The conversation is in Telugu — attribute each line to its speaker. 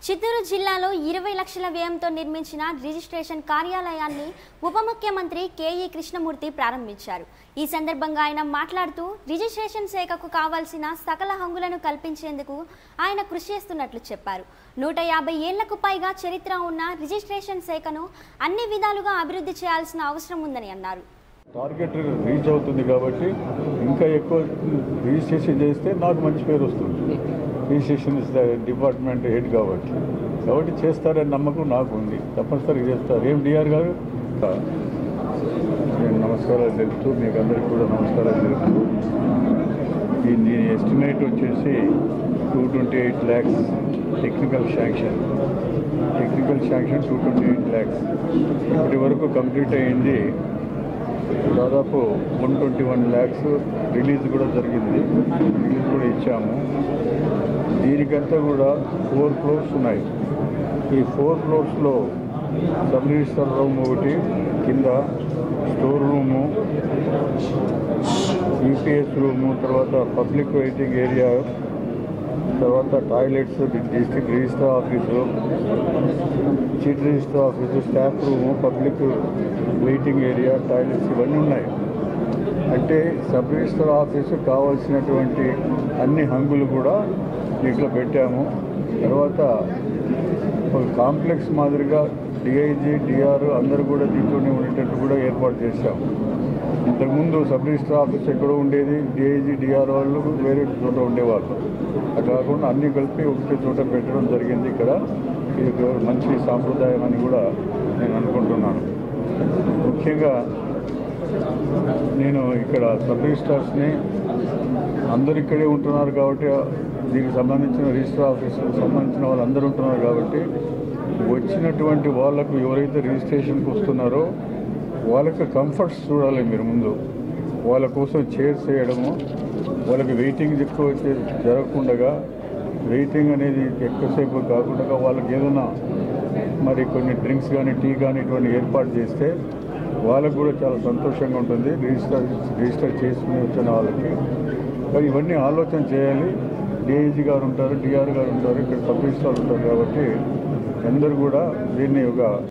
Speaker 1: చిత్తూరు జిల్లాలో ఇరవై లక్షల వ్యయంతో నిర్మించిన రిజిస్ట్రేషన్ కార్యాలయాన్ని ఉప ముఖ్యమంత్రి కేఈ కృష్ణమూర్తి ప్రారంభించారు ఈ సందర్భంగా ఆయన మాట్లాడుతూ రిజిస్ట్రేషన్ శాఖకు కావాల్సిన సకల హంగులను కల్పించేందుకు ఆయన కృషి చేస్తున్నట్లు చెప్పారు నూట యాభై ఏళ్లకు పైగా చరిత్ర ఉన్న రిజిస్ట్రేషన్ శాఖను అన్ని విధాలుగా అభివృద్ధి చేయాల్సిన అవసరం ఉందని అన్నారు
Speaker 2: టార్గెట్ రీచ్ అవుతుంది కాబట్టి ఇంకా ఎక్కువ రిజిస్ట్రేషన్ చేస్తే నాకు మంచి పేరు వస్తుంది registration is the department head కాబట్టి కాబట్టి చేస్తారని నమ్మకం నాకు ఉంది తప్పనిసరిగా చేస్తారు ఏం డిఆర్ గారు నేను నమస్కారాలు తెలుపుతూ మీకు అందరికీ కూడా నమస్కారాలు తెలుపుతూ ఈ దీని ఎస్టిమేట్ వచ్చేసి two twenty eight lakhs technical sanction technical sanction two twenty eight lakhs ఇప్పటి వరకు కంప్లీట్ అయ్యింది దాదాపు one twenty one lakhs release కూడా జరిగింది రిలీజ్ కూడా ఇచ్చాము దీనికంతా కూడా ఫోర్ ఫ్లోర్స్ ఉన్నాయి ఈ ఫోర్ ఫ్లోర్స్లో సబ్ రిజిస్టర్ రూమ్ ఒకటి కింద స్టోర్ రూము యూపీఎస్ రూము తర్వాత పబ్లిక్ వెయిటింగ్ ఏరియా తర్వాత toilets district register office chief register office staff room public waiting area toilets ఇవన్నీ ఉన్నాయి అంటే సబ్ రిజిస్టర్ ఆఫీసు కావాల్సినటువంటి అన్ని హంగులు కూడా దీంట్లో పెట్టాము తర్వాత ఒక కాంప్లెక్స్ మాదిరిగా డిఐజీ డిఆర్ అందరూ కూడా దీంట్లోనే ఉండేటట్టు కూడా ఏర్పాటు చేశాం ఇంతకుముందు సబ్ రిజిస్టర్ ఆఫీస్ ఎక్కడో ఉండేది డిఐజీ డిఆర్ వాళ్ళు వేరే చోట ఉండేవాళ్ళు అట్లా కాకుండా అన్ని కలిపి ఒకటే చోట పెట్టడం జరిగింది ఇక్కడ ఇది ఒక మంచి సాంప్రదాయం అని కూడా నేను అనుకుంటున్నాను ముఖ్యంగా నేను ఇక్కడ సబ్ రిజిస్ట్రార్స్ని అందరు ఇక్కడే ఉంటున్నారు కాబట్టి దీనికి సంబంధించిన రిజిస్టర్ ఆఫీసులకు సంబంధించిన వాళ్ళు అందరూ ఉంటున్నారు కాబట్టి వచ్చినటువంటి వాళ్ళకు ఎవరైతే రిజిస్ట్రేషన్కి వస్తున్నారో వాళ్ళకి కంఫర్ట్స్ చూడాలి మీరు ముందు వాళ్ళ కోసం చైర్స్ వేయడము వాళ్ళకి వెయిటింగ్ ఎక్కువ చే- జరగకుండా వెయిటింగ్ అనేది ఎక్కువసేపు కాకుండా వాళ్ళకి ఏదైనా మరి కొన్ని డ్రింక్స్ కానీ టీ కానీ ఇటువంటి ఏర్పాటు చేస్తే వాళ్ళకు కూడా చాలా సంతోషంగా ఉంటుంది రిజిస్టర్ రిజిస్టర్ చేసుకుని వచ్చిన వాళ్ళకి మరి ఇవన్నీ ఆలోచన చేయాలి డిఐజీ గారు ఉంటారు డిఆర్ గారు ఉంటారు ఇక్కడ సబ్ రిజిస్ట్రార్ ఉంటారు కాబట్టి అందరూ కూడా దీన్ని ఒక